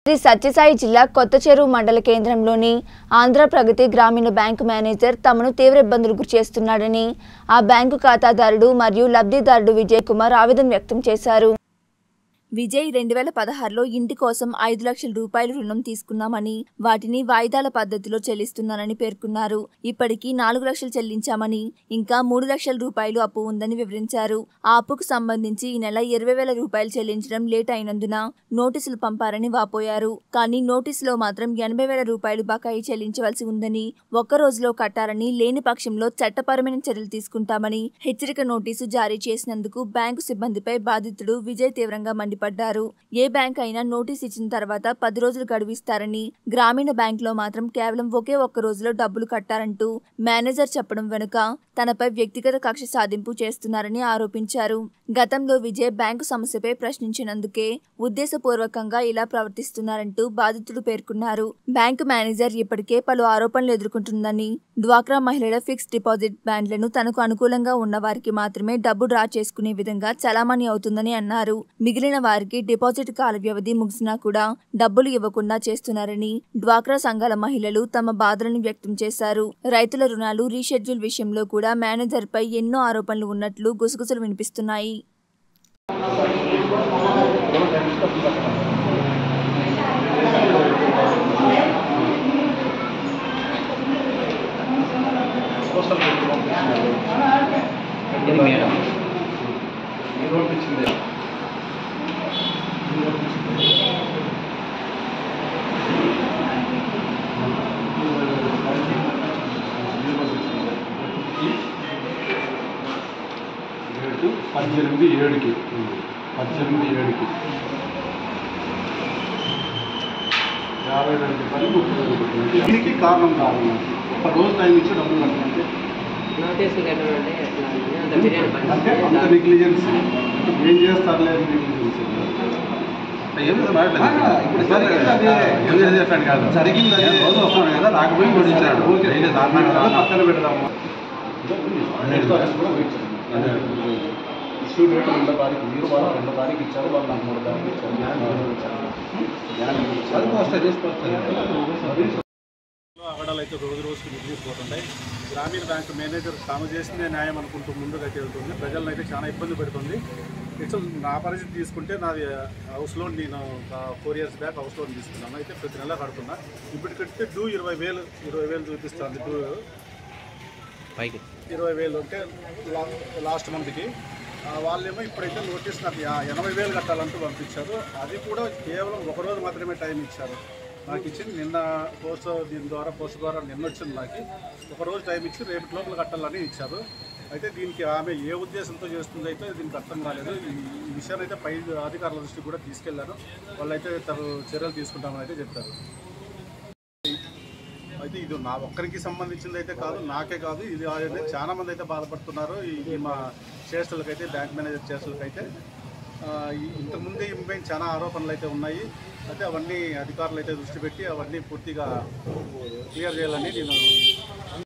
శ్రీ సత్యసాయి జిల్లా కొత్త చెరువు మండల కేంద్రంలోని ఆంధ్ర ప్రగతి గ్రామీణ బ్యాంకు మేనేజర్ తమను తీవ్ర ఇబ్బందులు గురిచేస్తున్నాడని ఆ బ్యాంకు ఖాతాదారుడు మరియు లబ్ధిదారుడు విజయ్ కుమార్ ఆవేదన వ్యక్తం చేశారు విజయ్ రెండు వేల పదహారులో ఇంటి కోసం ఐదు లక్షల రూపాయలు రుణం తీసుకున్నామని వాటిని వాయిదాల పద్ధతిలో చెల్లిస్తున్నానని పేర్కొన్నారు ఇప్పటికీ నాలుగు లక్షలు చెల్లించామని ఇంకా మూడు లక్షల రూపాయలు అప్పు ఉందని వివరించారు ఆ అప్పుకు సంబంధించి ఈ నెల ఇరవై వేల రూపాయలు చెల్లించడం లేట్ అయినందున నోటీసులు పంపారని వాపోయారు కానీ నోటీసులో మాత్రం ఎనభై వేల రూపాయలు బకాయి చెల్లించవలసి ఉందని ఒక్క రోజులో కట్టారని లేని పక్షంలో చట్టపరమైన చర్యలు తీసుకుంటామని హెచ్చరిక నోటీసు జారీ చేసినందుకు బ్యాంకు సిబ్బందిపై బాధితుడు విజయ్ తీవ్రంగా మండిపడ్డారు ఏ బ్యాంక్ అయినా నోటీస్ ఇచ్చిన తర్వాత పది రోజులు గడువిస్తారని గ్రామీణ బ్యాంకులో మాత్రం కేవలం ఒకే ఒక్క రోజులో డబ్బులు కట్టారంటూ మేనేజర్ చెప్పడం వెనుక తనపై వ్యక్తిగత కక్ష సాధింపు చేస్తున్నారని ఆరోపించారు గతంలో విజయ్ బ్యాంకు సమస్యపై ప్రశ్నించినందుకే ఉద్దేశపూర్వకంగా ఇలా ప్రవర్తిస్తున్నారంటూ బాధితుడు పేర్కొన్నారు బ్యాంకు మేనేజర్ ఇప్పటికే పలు ఆరోపణలు ఎదుర్కొంటుందని డ్వాక్రా మహిళల ఫిక్స్డ్ డిపాజిట్ బ్యాండ్లను తనకు అనుకూలంగా ఉన్న వారికి మాత్రమే డబ్బు డ్రా చేసుకునే విధంగా చలామణి అవుతుందని అన్నారు మిగిలిన వారికి డిపాజిట్ కాల వ్యవధి ముగిసినా కూడా డబ్బులు ఇవ్వకుండా చేస్తున్నారని డ్వాక్రా సంఘాల మహిళలు తమ బాధలను వ్యక్తం చేశారు రైతుల రుణాలు రీషెడ్యూల్ విషయంలో కూడా మేనేజర్ పై ఎన్నో ఆరోపణలు ఉన్నట్లు గుసగుసలు వినిపిస్తున్నాయి ఇది మేడం డేటు పద్దెనిమిది ఏడుకి పద్దెనిమిది ఏడుకి యాభై రెండు రూపాయలు ఉపయోగపడుతుంది దీనికి కారణం కారణం ఒక రోజు టైం ఇచ్చి డబ్బులు కట్టమంటే నోటీసులు కట్టమంటే ఎట్లా అని అంత బిర్యానీ పని అంటే అంత నెగ్లిజెన్స్ ఏం చేస్తారులే నెగ్లిజెన్స్ ఏం ఇప్పుడు జరిగింది చెప్పాను కాదు జరిగింది రోజు వస్తాను కదా రాకపోయి కూడా ఇచ్చాడు ఓకే పక్కన పెడదాము ఇష్యూ డేట్ రెండో తారీఖు మీరు వాళ్ళు రెండో తారీఖు ఇచ్చారు వాళ్ళు నాకు మూడో తారీఖు ఇచ్చారు జ్ఞానం ఎవరు ఇచ్చారు? జ్ఞానం ఎవరు ఇచ్చారు? ఆగడాలు అయితే రోజు రోజుకి మిగిలిపోతుంటాయి గ్రామీణ బ్యాంక్ మేనేజర్ తాను చేసిందే న్యాయం అనుకుంటూ ముందుకు వెళ్తుంది ప్రజలను అయితే చాలా ఇబ్బంది పెడుతుంది ఇట్స్ నా పరిస్థితి తీసుకుంటే నాది హౌస్ లోన్ నేను four years back house loan తీసుకున్నాను అయితే ప్రతి నెల కడుతున్నా ఇప్పటికైతే డ్యూ ఇరవై వేలు ఇరవై వేలు చూపిస్తుంది డ్యూ పైకి ఇరవై వేలు అంటే లా- లాస్ట్ మంత్కి ఆ, వాళ్ళేమో ఇప్పుడైతే నోటీస్ నాకు యా- ఎనభై వేలు కట్టాలంటూ పంపించారు అది కూడా కేవలం ఒక రోజు మాత్రమే టైం ఇచ్చారు నాకు ఇచ్చింది నిన్న పోస్ట్ దీని ద్వారా పోస్ట్ ద్వారా నిన్న వచ్చింది నాకు ఒక రోజు టైం ఇచ్చి రేపు లోపల కట్టాలని ఇచ్చారు అయితే దీనికి ఆమె ఏ ఉద్దేశంతో చేస్తుందో అయితే దీనికి అర్థం కాలేదు ఈ ఈ విషయాన్ని అయితే పై అధికారుల దృష్టికి కూడా తీసుకెళ్లారు వాళ్ళైతే తను చర్యలు తీసుకుంటామని అయితే చెప్పారు అయితే ఇది నా ఒక్కరికి సంబంధించింది అయితే కాదు నాకే కాదు ఇది అనేది చాలా మంది అయితే బాధపడుతున్నారు ఈ- ఈ మా చేష్టలకైతే బ్యాంక్ మేనేజర్ చేష్టలకైతే ఆ, ఈ- ఇంతకుముందే ఈమెపై చాలా ఆరోపణలు అయితే ఉన్నాయి అయితే అవన్నీ అధికారులు అయితే దృష్టి పెట్టి అవన్నీ పూర్తిగా క్లియర్ చేయాలని నేను